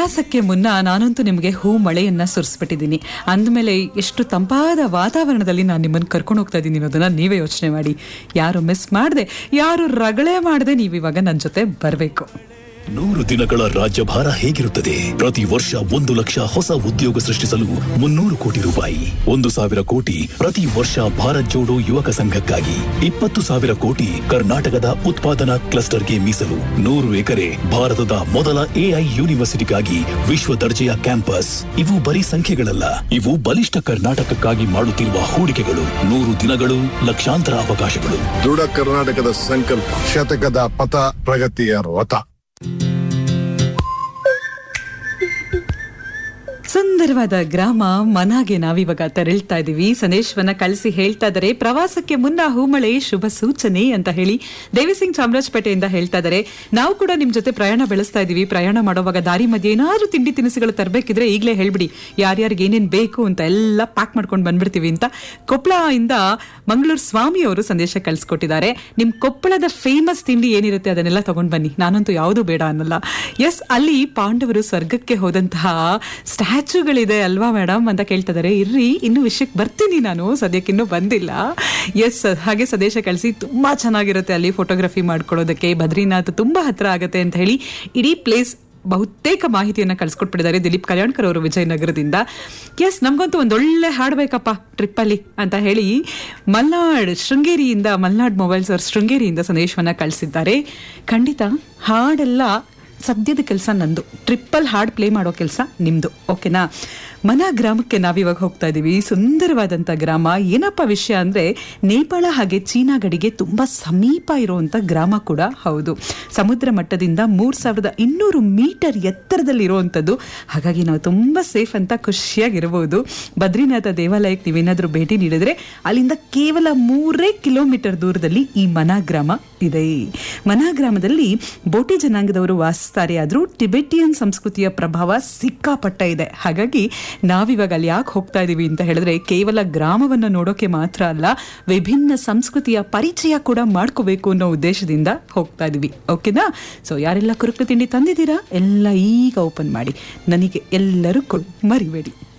ಪ್ರವಾಸಕ್ಕೆ ಮುನ್ನ ನಾನಂತೂ ನಿಮಗೆ ಹೂ ಮಳೆಯನ್ನ ಸುರಿಸ್ಬಿಟ್ಟಿದ್ದೀನಿ ಅಂದಮೇಲೆ ಎಷ್ಟು ತಂಪಾದ ವಾತಾವರಣದಲ್ಲಿ ನಾನು ನಿಮ್ಮನ್ನು ಕರ್ಕೊಂಡು ಹೋಗ್ತಾ ಇದ್ದೀನಿ ಅನ್ನೋದನ್ನ ನೀವೇ ಯೋಚನೆ ಮಾಡಿ ಯಾರು ಮಿಸ್ ಮಾಡದೆ ಯಾರು ರಗಳೆ ಮಾಡದೆ ನೀವು ಇವಾಗ ನನ್ನ ಜೊತೆ ಬರಬೇಕು ನೂರು ದಿನಗಳ ರಾಜ್ಯಭಾರ ಹೇಗಿರುತ್ತದೆ ಪ್ರತಿ ವರ್ಷ ಒಂದು ಲಕ್ಷ ಹೊಸ ಉದ್ಯೋಗ ಸೃಷ್ಟಿಸಲು ಮುನ್ನೂರು ಕೋಟಿ ರೂಪಾಯಿ ಒಂದು ಸಾವಿರ ಕೋಟಿ ಪ್ರತಿ ವರ್ಷ ಭಾರತ್ ಜೋಡೋ ಯುವಕ ಸಂಘಕ್ಕಾಗಿ ಇಪ್ಪತ್ತು ಸಾವಿರ ಕೋಟಿ ಕರ್ನಾಟಕದ ಉತ್ಪಾದನಾ ಕ್ಲಸ್ಟರ್ಗೆ ಮೀಸಲು ನೂರು ಎಕರೆ ಭಾರತದ ಮೊದಲ ಎಐ ಯೂನಿವರ್ಸಿಟಿಗಾಗಿ ವಿಶ್ವ ದರ್ಜೆಯ ಕ್ಯಾಂಪಸ್ ಇವು ಬರೀ ಸಂಖ್ಯೆಗಳಲ್ಲ ಇವು ಬಲಿಷ್ಠ ಕರ್ನಾಟಕಕ್ಕಾಗಿ ಮಾಡುತ್ತಿರುವ ಹೂಡಿಕೆಗಳು ನೂರು ದಿನಗಳು ಲಕ್ಷಾಂತರ ಅವಕಾಶಗಳು ದೃಢ ಕರ್ನಾಟಕದ ಸಂಕಲ್ಪ ಶತಕದ ಪಥ ಪ್ರಗತಿಯ ರಥ ಸುಂದರವಾದ ಗ್ರಾಮ ಮನಾಗೆ ನಾವಿವಾಗ ತೆರಳ್ತಾ ಇದೀವಿ ಸಂದೇಶವನ್ನ ಕಳಿಸಿ ಹೇಳ್ತಾ ಇದ್ದಾರೆ ಪ್ರವಾಸಕ್ಕೆ ಮುನ್ನ ಹೂಮಳೆ ಶುಭ ಸೂಚನೆ ಅಂತ ಹೇಳಿ ದೇವಿಸಿಂಗ್ ಚಾಮರಾಜಪೇಟೆಯಿಂದ ಹೇಳ್ತಾ ಇದ್ದಾರೆ ನಾವು ಕೂಡ ನಿಮ್ ಜೊತೆ ಪ್ರಯಾಣ ಬೆಳೆಸ್ತಾ ಇದೀವಿ ಪ್ರಯಾಣ ಮಾಡುವಾಗ ದಾರಿ ಮಧ್ಯೆ ಏನಾದ್ರೂ ತಿಂಡಿ ತಿನಿಸುಗಳು ತರಬೇಕಿದ್ರೆ ಈಗಲೇ ಹೇಳ್ಬಿಡಿ ಯಾರ್ಯಾರಿಗೆ ಏನೇನ್ ಬೇಕು ಅಂತ ಎಲ್ಲ ಪ್ಯಾಕ್ ಮಾಡ್ಕೊಂಡು ಬಂದ್ಬಿಡ್ತೀವಿ ಅಂತ ಕೊಪ್ಪಳ ಇಂದ ಮಂಗಳೂರು ಸ್ವಾಮಿ ಅವರು ಸಂದೇಶ ಕಳಿಸ್ಕೊಟ್ಟಿದ್ದಾರೆ ನಿಮ್ ಕೊಪ್ಪಳದ ಫೇಮಸ್ ತಿಂಡಿ ಏನಿರುತ್ತೆ ಅದನ್ನೆಲ್ಲ ತಗೊಂಡ್ ಬನ್ನಿ ನಾನಂತೂ ಯಾವುದು ಬೇಡ ಅನ್ನಲ್ಲ ಎಸ್ ಅಲ್ಲಿ ಪಾಂಡವರು ಸ್ವರ್ಗಕ್ಕೆ ಹೋದಂತಹ ಸ್ಟ್ಯಾಚುಗಳಿದೆ ಅಲ್ವಾ ಮೇಡಮ್ ಅಂತ ಕೇಳ್ತಿದ್ದಾರೆ ಇರ್ರಿ ಇನ್ನು ವಿಷಯಕ್ಕೆ ಬರ್ತೀನಿ ನಾನು ಸದ್ಯಕ್ಕೆ ಇನ್ನೂ ಬಂದಿಲ್ಲ ಎಸ್ ಹಾಗೆ ಸಂದೇಶ ಕಳಿಸಿ ತುಂಬಾ ಚೆನ್ನಾಗಿರುತ್ತೆ ಅಲ್ಲಿ ಫೋಟೋಗ್ರಫಿ ಮಾಡ್ಕೊಳ್ಳೋದಕ್ಕೆ ಬದ್ರಿನಾಥ್ ತುಂಬಾ ಹತ್ರ ಆಗುತ್ತೆ ಅಂತ ಹೇಳಿ ಇಡೀ ಪ್ಲೇಸ್ ಬಹುತೇಕ ಮಾಹಿತಿಯನ್ನ ಕಳ್ಸಿಕೊಟ್ಬಿಟ್ಟಿದ್ದಾರೆ ದಿಲೀಪ್ ಕಲ್ಯಾಣ್ಕರ್ ಅವರು ವಿಜಯನಗರದಿಂದ ಎಸ್ ನಮ್ಗಂತೂ ಒಂದೊಳ್ಳೆ ಹಾಡ್ಬೇಕಪ್ಪ ಟ್ರಿಪ್ಪಲ್ಲಿ ಅಂತ ಹೇಳಿ ಮಲ್ನಾಡ್ ಶೃಂಗೇರಿಯಿಂದ ಮಲ್ನಾಡ್ ಮೊಬೈಲ್ಸ್ ಅವ್ರ ಶೃಂಗೇರಿಯಿಂದ ಸಂದೇಶವನ್ನ ಕಳಿಸಿದ್ದಾರೆ ಖಂಡಿತ ಹಾಡೆಲ್ಲ ಸದ್ಯದ ಕೆಲಸ ನಂದು ಟ್ರಿಪ್ಪಲ್ ಹಾಡ್ ಪ್ಲೇ ಮಾಡೋ ಕೆಲಸ ನಿಮ್ದು ಓಕೆನಾ ಮನ ಗ್ರಾಮಕ್ಕೆ ನಾವಿವಾಗ ಹೋಗ್ತಾ ಇದೀವಿ ಸುಂದರವಾದಂತ ಗ್ರಾಮ ಏನಪ್ಪ ವಿಷಯ ಅಂದ್ರೆ ನೇಪಾಳ ಹಾಗೆ ಚೀನಾ ಗಡಿಗೆ ತುಂಬಾ ಸಮೀಪ ಇರುವಂತ ಗ್ರಾಮ ಕೂಡ ಹೌದು ಸಮುದ್ರ ಮಟ್ಟದಿಂದ ಮೂರ್ ಸಾವಿರದ ಇನ್ನೂರು ಮೀಟರ್ ಎತ್ತರದಲ್ಲಿ ಇರುವಂತದ್ದು ಹಾಗಾಗಿ ನಾವು ತುಂಬಾ ಸೇಫ್ ಅಂತ ಖುಷಿಯಾಗಿರಬಹುದು ಬದ್ರಿನಾಥ ದೇವಾಲಯಕ್ಕೆ ನೀವೇನಾದ್ರೂ ಭೇಟಿ ನೀಡಿದ್ರೆ ಅಲ್ಲಿಂದ ಕೇವಲ ಮೂರೇ ಕಿಲೋಮೀಟರ್ ದೂರದಲ್ಲಿ ಈ ಮನ ಗ್ರಾಮ ಇದೆ ಮನ ಗ್ರಾಮದಲ್ಲಿ ಬೋಟಿ ಜನಾಂಗದವರು ವಾಸಿಸ್ತಾರೆ ಆದ್ರೂ ಟಿಬೆಟಿಯನ್ ಸಂಸ್ಕೃತಿಯ ಪ್ರಭಾವ ಸಿಕ್ಕಾಪಟ್ಟ ಇದೆ ಹಾಗಾಗಿ ನಾವಿವಾಗ ಅಲ್ಲಿ ಯಾಕೆ ಹೋಗ್ತಾ ಇದೀವಿ ಅಂತ ಹೇಳಿದ್ರೆ ಕೇವಲ ಗ್ರಾಮವನ್ನು ನೋಡೋಕೆ ಮಾತ್ರ ಅಲ್ಲ ವಿಭಿನ್ನ ಸಂಸ್ಕೃತಿಯ ಪರಿಚಯ ಕೂಡ ಮಾಡ್ಕೋಬೇಕು ಅನ್ನೋ ಉದ್ದೇಶದಿಂದ ಹೋಗ್ತಾ ಇದೀವಿ ಓಕೆನಾ ಸೊ ಯಾರೆಲ್ಲ ಕುರುಕು ತಿಂಡಿ ತಂದಿದ್ದೀರಾ ಎಲ್ಲ ಈಗ ಓಪನ್ ಮಾಡಿ ನನಗೆ ಎಲ್ಲರೂ ಕೊಡ್ ಮರಿಬೇಡಿ